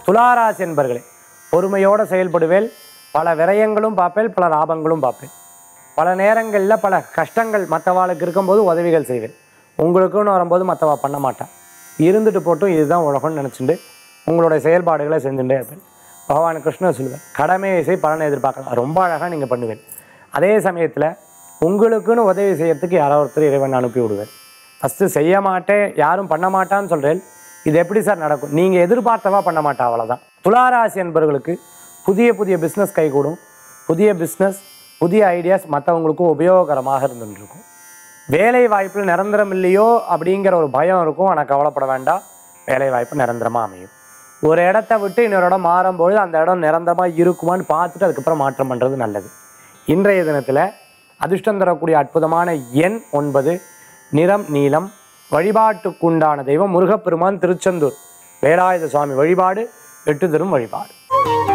துளாராசி என்பர்களே பொறுமையோடு செயல்படுவேல் பல விரயங்களும் பார்ப்பேன் பல லாபங்களும் பார்ப்பேன் பல நேரங்களில் பல கஷ்டங்கள் மற்றவாளுக்கு இருக்கும்போது உதவிகள் செய்வேன் உங்களுக்குன்னு வரும்போது மற்றவா பண்ண மாட்டான் இருந்துட்டு போட்டும் இதுதான் உலகம்னு நினச்சிட்டு உங்களுடைய செயல்பாடுகளை செஞ்சுட்டே இருப்பேன் பகவான் கிருஷ்ணர் சொல்லுவேன் கடமையை செய் பலனை எதிர்பார்க்கலாம் ரொம்ப அழகாக நீங்கள் பண்ணுவேன் அதே சமயத்தில் உங்களுக்குன்னு உதவி செய்யறதுக்கு யாரோ ஒருத்தர் இறைவன் அனுப்பி விடுவேன் ஃபஸ்ட்டு செய்ய மாட்டேன் யாரும் பண்ண மாட்டான்னு சொல்கிறேன் இது எப்படி சார் நடக்கும் நீங்கள் எதிர்பார்த்தவா பண்ண மாட்டா அவ்வளோதான் துளாராசி என்பவர்களுக்கு புதிய புதிய பிஸ்னஸ் கைகூடும் புதிய பிஸ்னஸ் புதிய ஐடியாஸ் மற்றவங்களுக்கும் உபயோகரமாக இருந்துருக்கும் வேலை வாய்ப்பில் நிரந்தரம் இல்லையோ அப்படிங்கிற ஒரு பயம் இருக்கும் ஆனால் கவலைப்பட வேண்டாம் வேலை வாய்ப்பு நிரந்தரமாக அமையும் ஒரு இடத்த விட்டு இன்னொரு இடம் மாறும்பொழுது அந்த இடம் நிரந்தரமாக இருக்குமான்னு பார்த்துட்டு அதுக்கப்புறம் மாற்றம் பண்ணுறது நல்லது இன்றைய தினத்தில் அதிர்ஷ்டம் தரக்கூடிய அற்புதமான எண் ஒன்பது நிறம் நீலம் வழிபாட்டுக்குண்டான தெய்வம் முருகப்பெருமான் திருச்செந்தூர் வேலாயுத சுவாமி வழிபாடு வெட்டு தரும் வழிபாடு